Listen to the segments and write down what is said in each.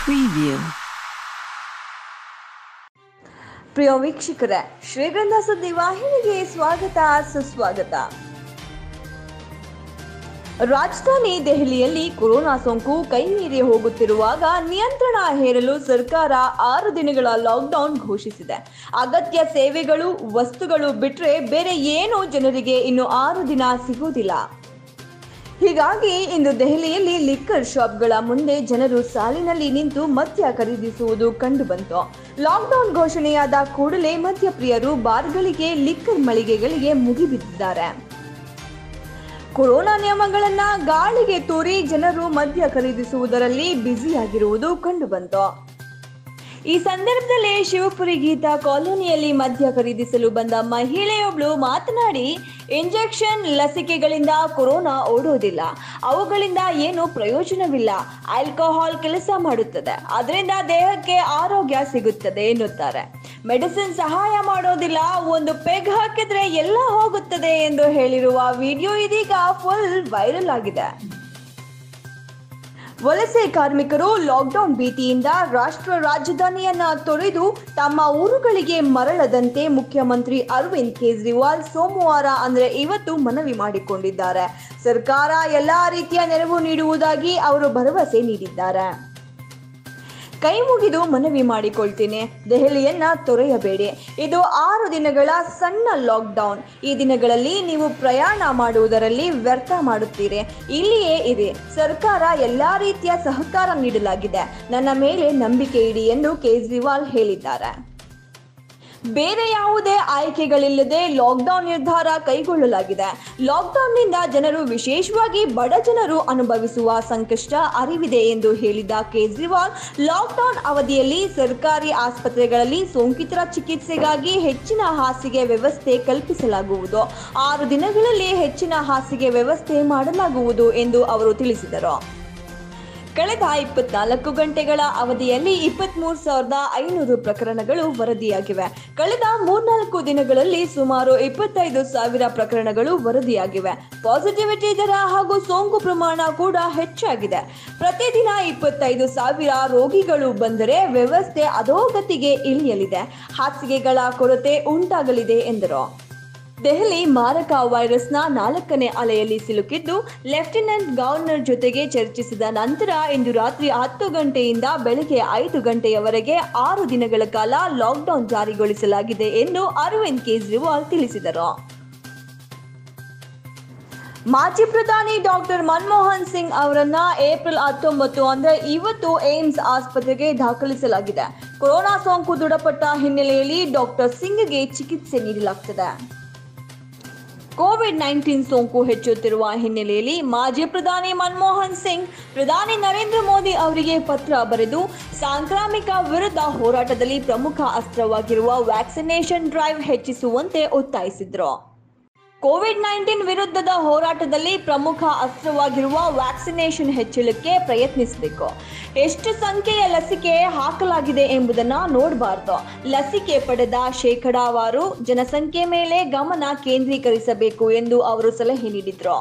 Preview. ಪ್ರಿಯ ವೀಕ್ಷಕರೇ ಶ್ರೀಗಂಧ ಸುದ್ದಿ ವಾಹಿನಿಗೆ ಸ್ವಾಗತ ಸುಸ್ವಾಗತ ರಾಜಧಾನಿ ದೆಹಲಿಯಲ್ಲಿ ಕೊರೋನಾ ಸೋಂಕು ಕೈಮೀರಿ ಹೋಗುತ್ತಿರುವಾಗ ನಿಯಂತ್ರಣ ಹೇರಲು ಸರ್ಕಾರ ಆರು ದಿನಗಳ ಲಾಕ್ಡೌನ್ ಘೋಷಿಸಿದೆ ಅಗತ್ಯ ಸೇವೆಗಳು ವಸ್ತುಗಳು ಬಿಟ್ರೆ ಬೇರೆ ಏನು ಜನರಿಗೆ ಇನ್ನು ಆರು ದಿನ ಸಿಗುವುದಿಲ್ಲ ಹೀಗಾಗಿ ಇಂದು ದೆಹಲಿಯಲ್ಲಿ ಲಿಕ್ಕರ್ ಶಾಪ್ಗಳ ಮುಂದೆ ಜನರು ಸಾಲಿನಲ್ಲಿ ನಿಂತು ಮದ್ಯ ಖರೀದಿಸುವುದು ಕಂಡುಬಂತು ಲಾಕ್ಡೌನ್ ಘೋಷಣೆಯಾದ ಕೂಡಲೇ ಮದ್ಯಪ್ರಿಯರು ಬಾರ್ಗಳಿಗೆ ಲಿಕ್ಕರ್ ಮಳಿಗೆಗಳಿಗೆ ಮುಗಿಬಿದ್ದಿದ್ದಾರೆ ಕೊರೋನಾ ನಿಯಮಗಳನ್ನ ಗಾಳಿಗೆ ತೂರಿ ಜನರು ಮದ್ಯ ಖರೀದಿಸುವುದರಲ್ಲಿ ಬ್ಯುಸಿಯಾಗಿರುವುದು ಕಂಡುಬಂತು ಈ ಸಂದರ್ಭದಲ್ಲಿ ಶಿವಪುರಿ ಗೀತಾ ಕಾಲೋನಿಯಲ್ಲಿ ಮದ್ಯ ಖರೀದಿಸಲು ಬಂದ ಮಹಿಳೆಯೊಬ್ಳು ಮಾತನಾಡಿ ಇಂಜೆಕ್ಷನ್ ಲಸಿಕೆಗಳಿಂದ ಕೊರೋನಾ ಓಡೋದಿಲ್ಲ ಅವುಗಳಿಂದ ಏನು ಪ್ರಯೋಜನವಿಲ್ಲ ಆಲ್ಕೋಹಾಲ್ ಕೆಲಸ ಮಾಡುತ್ತದೆ ಅದರಿಂದ ದೇಹಕ್ಕೆ ಆರೋಗ್ಯ ಸಿಗುತ್ತದೆ ಎನ್ನುತ್ತಾರೆ ಮೆಡಿಸಿನ್ ಸಹಾಯ ಮಾಡೋದಿಲ್ಲ ಒಂದು ಪೆಗ್ ಹಾಕಿದ್ರೆ ಎಲ್ಲ ಹೋಗುತ್ತದೆ ಎಂದು ಹೇಳಿರುವ ವಿಡಿಯೋ ಇದೀಗ ಫುಲ್ ವೈರಲ್ ಆಗಿದೆ ವಲಸೆ ಕಾರ್ಮಿಕರು ಲಾಕ್ಡೌನ್ ಭೀತಿಯಿಂದ ರಾಷ್ಟ್ರ ರಾಜಧಾನಿಯನ್ನ ತೊರೆದು ತಮ್ಮ ಊರುಗಳಿಗೆ ಮರಳದಂತೆ ಮುಖ್ಯಮಂತ್ರಿ ಅರವಿಂದ್ ಕೇಜ್ರಿವಾಲ್ ಸೋಮವಾರ ಅಂದ್ರೆ ಇವತ್ತು ಮನವಿ ಮಾಡಿಕೊಂಡಿದ್ದಾರೆ ಸರ್ಕಾರ ಎಲ್ಲಾ ರೀತಿಯ ನೆರವು ನೀಡುವುದಾಗಿ ಅವರು ಭರವಸೆ ನೀಡಿದ್ದಾರೆ ಕೈ ಮುಗಿದು ಮನವಿ ಮಾಡಿಕೊಳ್ತೀನಿ ದೆಹಲಿಯನ್ನ ತೊರೆಯಬೇಡಿ ಇದು ಆರು ದಿನಗಳ ಸಣ್ಣ ಲಾಕ್ಡೌನ್ ಈ ದಿನಗಳಲ್ಲಿ ನೀವು ಪ್ರಯಾಣ ಮಾಡುವುದರಲ್ಲಿ ವ್ಯರ್ಥ ಮಾಡುತ್ತೀರಿ ಇಲ್ಲಿಯೇ ಇರಿ ಸರ್ಕಾರ ಎಲ್ಲಾ ರೀತಿಯ ಸಹಕಾರ ನೀಡಲಾಗಿದೆ ನನ್ನ ಮೇಲೆ ನಂಬಿಕೆ ಇಡಿ ಎಂದು ಕೇಜ್ರಿವಾಲ್ ಹೇಳಿದ್ದಾರೆ ಬೇರೆ ಯಾವುದೇ ಆಯ್ಕೆಗಳಿಲ್ಲದೆ ಲಾಕ್ಡೌನ್ ನಿರ್ಧಾರ ಕೈಗೊಳ್ಳಲಾಗಿದೆ ಲಾಕ್ಡೌನ್ನಿಂದ ಜನರು ವಿಶೇಷವಾಗಿ ಬಡ ಜನರು ಅನುಭವಿಸುವ ಸಂಕಷ್ಟ ಅರಿವಿದೆ ಎಂದು ಹೇಳಿದ ಕೇಜ್ರಿವಾಲ್ ಲಾಕ್ಡೌನ್ ಅವಧಿಯಲ್ಲಿ ಸರ್ಕಾರಿ ಆಸ್ಪತ್ರೆಗಳಲ್ಲಿ ಸೋಂಕಿತರ ಚಿಕಿತ್ಸೆಗಾಗಿ ಹೆಚ್ಚಿನ ಹಾಸಿಗೆ ವ್ಯವಸ್ಥೆ ಕಲ್ಪಿಸಲಾಗುವುದು ಆರು ದಿನಗಳಲ್ಲಿ ಹೆಚ್ಚಿನ ಹಾಸಿಗೆ ವ್ಯವಸ್ಥೆ ಮಾಡಲಾಗುವುದು ಎಂದು ಅವರು ತಿಳಿಸಿದರು ಕಳೆದ ಇಪ್ಪತ್ನಾಲ್ಕು ಗಂಟೆಗಳ ಅವಧಿಯಲ್ಲಿ ಇಪ್ಪತ್ಮೂರು ಸಾವಿರದ ಐನೂರು ಪ್ರಕರಣಗಳು ವರದಿಯಾಗಿವೆ ಕಳೆದ ಮೂರ್ನಾಲ್ಕು ದಿನಗಳಲ್ಲಿ ಸುಮಾರು ಇಪ್ಪತ್ತೈದು ಸಾವಿರ ಪ್ರಕರಣಗಳು ವರದಿಯಾಗಿವೆ ಪಾಸಿಟಿವಿಟಿ ದರ ಹಾಗೂ ಸೋಂಕು ಪ್ರಮಾಣ ಕೂಡ ಹೆಚ್ಚಾಗಿದೆ ಪ್ರತಿದಿನ ಇಪ್ಪತ್ತೈದು ಸಾವಿರ ರೋಗಿಗಳು ಬಂದರೆ ವ್ಯವಸ್ಥೆ ಅಧೋಗತಿಗೆ ಇಳಿಯಲಿದೆ ಹಾಸಿಗೆಗಳ ಕೊರತೆ ಉಂಟಾಗಲಿದೆ ಎಂದರು ದೆಹಲಿ ಮಾರಕ ವೈರಸ್ನ ನಾಲ್ಕನೇ ಅಲೆಯಲ್ಲಿ ಸಿಲುಕಿದ್ದು ಲೆಫ್ಟಿನೆಂಟ್ ಗವರ್ನರ್ ಜೊತೆಗೆ ಚರ್ಚಿಸಿದ ನಂತರ ಇಂದು ರಾತ್ರಿ ಹತ್ತು ಗಂಟೆಯಿಂದ ಬೆಳಗ್ಗೆ ಐದು ಗಂಟೆಯವರೆಗೆ ಆರು ದಿನಗಳ ಕಾಲ ಲಾಕ್ಡೌನ್ ಜಾರಿಗೊಳಿಸಲಾಗಿದೆ ಎಂದು ಅರವಿಂದ್ ಕೇಜ್ರಿವಾಲ್ ತಿಳಿಸಿದರು ಮಾಜಿ ಪ್ರಧಾನಿ ಡಾಕ್ಟರ್ ಮನಮೋಹನ್ ಸಿಂಗ್ ಅವರನ್ನ ಏಪ್ರಿಲ್ ಹತ್ತೊಂಬತ್ತು ಅಂದ್ರೆ ಇವತ್ತು ಏಮ್ಸ್ ಆಸ್ಪತ್ರೆಗೆ ದಾಖಲಿಸಲಾಗಿದೆ ಕೊರೋನಾ ಸೋಂಕು ದೃಢಪಟ್ಟ ಹಿನ್ನೆಲೆಯಲ್ಲಿ ಡಾಕ್ಟರ್ ಸಿಂಗ್ಗೆ ಚಿಕಿತ್ಸೆ ನೀಡಲಾಗ್ತದೆ ಕೋವಿಡ್ ನೈನ್ಟೀನ್ ಸೋಂಕು ಹೆಚ್ಚುತ್ತಿರುವ ಹಿನ್ನೆಲೆಯಲ್ಲಿ ಮಾಜಿ ಪ್ರಧಾನಿ ಮನಮೋಹನ್ ಸಿಂಗ್ ಪ್ರಧಾನಿ ನರೇಂದ್ರ ಮೋದಿ ಅವರಿಗೆ ಪತ್ರ ಬರೆದು ಸಾಂಕ್ರಾಮಿಕ ವಿರುದ್ಧ ಹೋರಾಟದಲ್ಲಿ ಪ್ರಮುಖ ಅಸ್ತ್ರವಾಗಿರುವ ವ್ಯಾಕ್ಸಿನೇಷನ್ ಡ್ರೈವ್ ಹೆಚ್ಚಿಸುವಂತೆ ಒತ್ತಾಯಿಸಿದ್ರು ಕೋವಿಡ್ ನೈನ್ಟೀನ್ ವಿರುದ್ಧದ ಹೋರಾಟದಲ್ಲಿ ಪ್ರಮುಖ ಅಸ್ತ್ರವಾಗಿರುವ ವ್ಯಾಕ್ಸಿನೇಷನ್ ಹೆಚ್ಚಳಕ್ಕೆ ಪ್ರಯತ್ನಿಸಬೇಕು ಎಷ್ಟು ಸಂಖ್ಯೆಯ ಲಸಿಕೆ ಹಾಕಲಾಗಿದೆ ಎಂಬುದನ್ನು ನೋಡಬಾರ್ದು ಲಸಿಕೆ ಪಡೆದ ಶೇಕಡಾವಾರು ಜನಸಂಖ್ಯೆ ಮೇಲೆ ಗಮನ ಕೇಂದ್ರೀಕರಿಸಬೇಕು ಎಂದು ಅವರು ಸಲಹೆ ನೀಡಿದ್ರು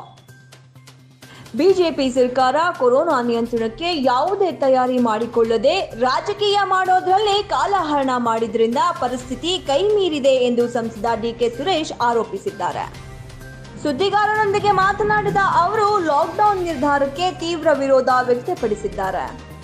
ಬಿಜೆಪಿ ಸರ್ಕಾರ ಕೊರೋನಾ ನಿಯಂತ್ರಣಕ್ಕೆ ಯಾವುದೇ ತಯಾರಿ ಮಾಡಿಕೊಳ್ಳದೆ ರಾಜಕೀಯ ಮಾಡೋದ್ರಲ್ಲಿ ಕಾಲಹರಣ ಮಾಡಿದ್ರಿಂದ ಪರಿಸ್ಥಿತಿ ಕೈ ಮೀರಿದೆ ಎಂದು ಸಂಸದ ಡಿಕೆ ಸುರೇಶ್ ಆರೋಪಿಸಿದ್ದಾರೆ ಸುದ್ದಿಗಾರರೊಂದಿಗೆ ಮಾತನಾಡಿದ ಅವರು ಲಾಕ್ಡೌನ್ ನಿರ್ಧಾರಕ್ಕೆ ತೀವ್ರ ವಿರೋಧ ವ್ಯಕ್ತಪಡಿಸಿದ್ದಾರೆ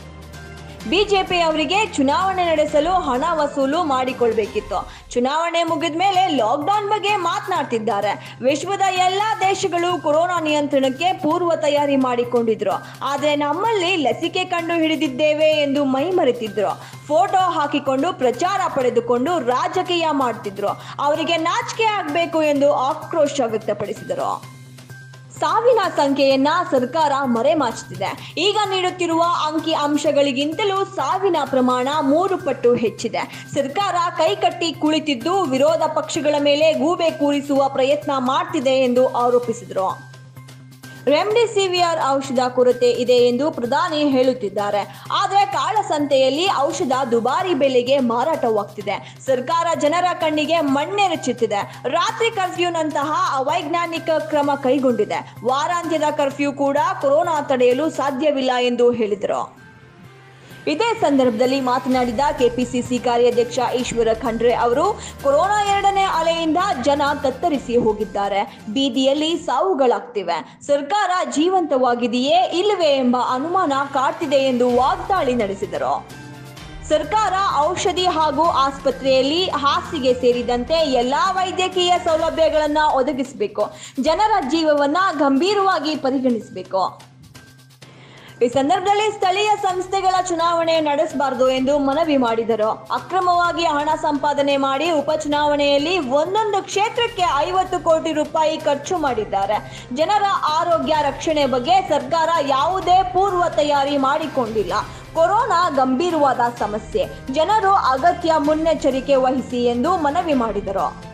ಬಿಜೆಪಿ ಅವರಿಗೆ ಚುನಾವಣೆ ನಡೆಸಲು ಹಣ ವಸೂಲು ಮಾಡಿಕೊಳ್ಬೇಕಿತ್ತು ಚುನಾವಣೆ ಮುಗಿದ ಮೇಲೆ ಲಾಕ್ಡೌನ್ ಬಗ್ಗೆ ಮಾತನಾಡ್ತಿದ್ದಾರೆ ವಿಶ್ವದ ಎಲ್ಲಾ ದೇಶಗಳು ಕೊರೋನಾ ನಿಯಂತ್ರಣಕ್ಕೆ ಪೂರ್ವ ತಯಾರಿ ಮಾಡಿಕೊಂಡಿದ್ರು ಆದರೆ ನಮ್ಮಲ್ಲಿ ಲಸಿಕೆ ಕಂಡು ಹಿಡಿದಿದ್ದೇವೆ ಎಂದು ಮೈ ಮರೆತಿದ್ರು ಫೋಟೋ ಹಾಕಿಕೊಂಡು ಪ್ರಚಾರ ಪಡೆದುಕೊಂಡು ರಾಜಕೀಯ ಮಾಡ್ತಿದ್ರು ಅವರಿಗೆ ನಾಚಿಕೆ ಆಗಬೇಕು ಎಂದು ಆಕ್ರೋಶ ವ್ಯಕ್ತಪಡಿಸಿದರು ಸಾವಿನ ಸಂಖ್ಯೆಯನ್ನ ಸರ್ಕಾರ ಮರೆಮಾಚುತ್ತಿದೆ ಈಗ ನೀಡುತ್ತಿರುವ ಅಂಕಿ ಅಂಶಗಳಿಗಿಂತಲೂ ಸಾವಿನ ಪ್ರಮಾಣ ಮೂರು ಪಟ್ಟು ಹೆಚ್ಚಿದೆ ಸರ್ಕಾರ ಕೈಕಟ್ಟಿ ಕುಳಿತಿದ್ದು ವಿರೋಧ ಪಕ್ಷಗಳ ಮೇಲೆ ಗೂಬೆ ಕೂರಿಸುವ ಪ್ರಯತ್ನ ಮಾಡ್ತಿದೆ ಎಂದು ಆರೋಪಿಸಿದರು ರೆಮ್ಡಿಸಿವಿಯರ್ ಔಷಧ ಕೊರತೆ ಇದೆ ಎಂದು ಪ್ರಧಾನಿ ಹೇಳುತ್ತಿದ್ದಾರೆ ಆದರೆ ಕಾಳಸಂತೆಯಲ್ಲಿ ಔಷಧ ದುಬಾರಿ ಬೆಲೆಗೆ ಮಾರಾಟವಾಗ್ತಿದೆ ಸರ್ಕಾರ ಜನರ ಕಣ್ಣಿಗೆ ಮಣ್ಣೆರಚುತ್ತಿದೆ ರಾತ್ರಿ ಕರ್ಫ್ಯೂನಂತಹ ಅವೈಜ್ಞಾನಿಕ ಕ್ರಮ ಕೈಗೊಂಡಿದೆ ವಾರಾಂತ್ಯದ ಕರ್ಫ್ಯೂ ಕೂಡ ಕೊರೋನಾ ತಡೆಯಲು ಸಾಧ್ಯವಿಲ್ಲ ಎಂದು ಹೇಳಿದರು ಇದೇ ಸಂದರ್ಭದಲ್ಲಿ ಮಾತನಾಡಿದ ಕೆಪಿಸಿಸಿ ಕಾರ್ಯಾಧ್ಯಕ್ಷ ಈಶ್ವರ ಖಂಡ್ರೆ ಅವರು ಕೊರೋನಾ ಎರಡನೇ ಅಲೆಯಿಂದ ಜನ ತತ್ತರಿಸಿ ಹೋಗಿದ್ದಾರೆ ಬೀದಿಯಲ್ಲಿ ಸಾವುಗಳಾಗ್ತಿವೆ ಸರ್ಕಾರ ಜೀವಂತವಾಗಿದೆಯೇ ಇಲ್ಲವೇ ಎಂಬ ಅನುಮಾನ ಕಾಡ್ತಿದೆ ಎಂದು ವಾಗ್ದಾಳಿ ನಡೆಸಿದರು ಸರ್ಕಾರ ಔಷಧಿ ಹಾಗೂ ಆಸ್ಪತ್ರೆಯಲ್ಲಿ ಹಾಸಿಗೆ ಸೇರಿದಂತೆ ಎಲ್ಲಾ ವೈದ್ಯಕೀಯ ಸೌಲಭ್ಯಗಳನ್ನು ಒದಗಿಸಬೇಕು ಜನರ ಜೀವವನ್ನ ಗಂಭೀರವಾಗಿ ಪರಿಗಣಿಸಬೇಕು ಈ ಸಂದರ್ಭದಲ್ಲಿ ಸ್ಥಳೀಯ ಸಂಸ್ಥೆಗಳ ಚುನಾವಣೆ ನಡೆಸಬಾರದು ಎಂದು ಮನವಿ ಮಾಡಿದರು ಅಕ್ರಮವಾಗಿ ಹಣ ಸಂಪಾದನೆ ಮಾಡಿ ಉಪಚುನಾವಣೆಯಲ್ಲಿ ಒಂದೊಂದು ಕ್ಷೇತ್ರಕ್ಕೆ ಐವತ್ತು ಕೋಟಿ ರೂಪಾಯಿ ಖರ್ಚು ಮಾಡಿದ್ದಾರೆ ಜನರ ಆರೋಗ್ಯ ರಕ್ಷಣೆ ಬಗ್ಗೆ ಸರ್ಕಾರ ಯಾವುದೇ ಪೂರ್ವ ತಯಾರಿ ಮಾಡಿಕೊಂಡಿಲ್ಲ ಕೊರೋನಾ ಗಂಭೀರವಾದ ಸಮಸ್ಯೆ ಜನರು ಅಗತ್ಯ ಮುನ್ನೆಚ್ಚರಿಕೆ ವಹಿಸಿ ಎಂದು ಮನವಿ ಮಾಡಿದರು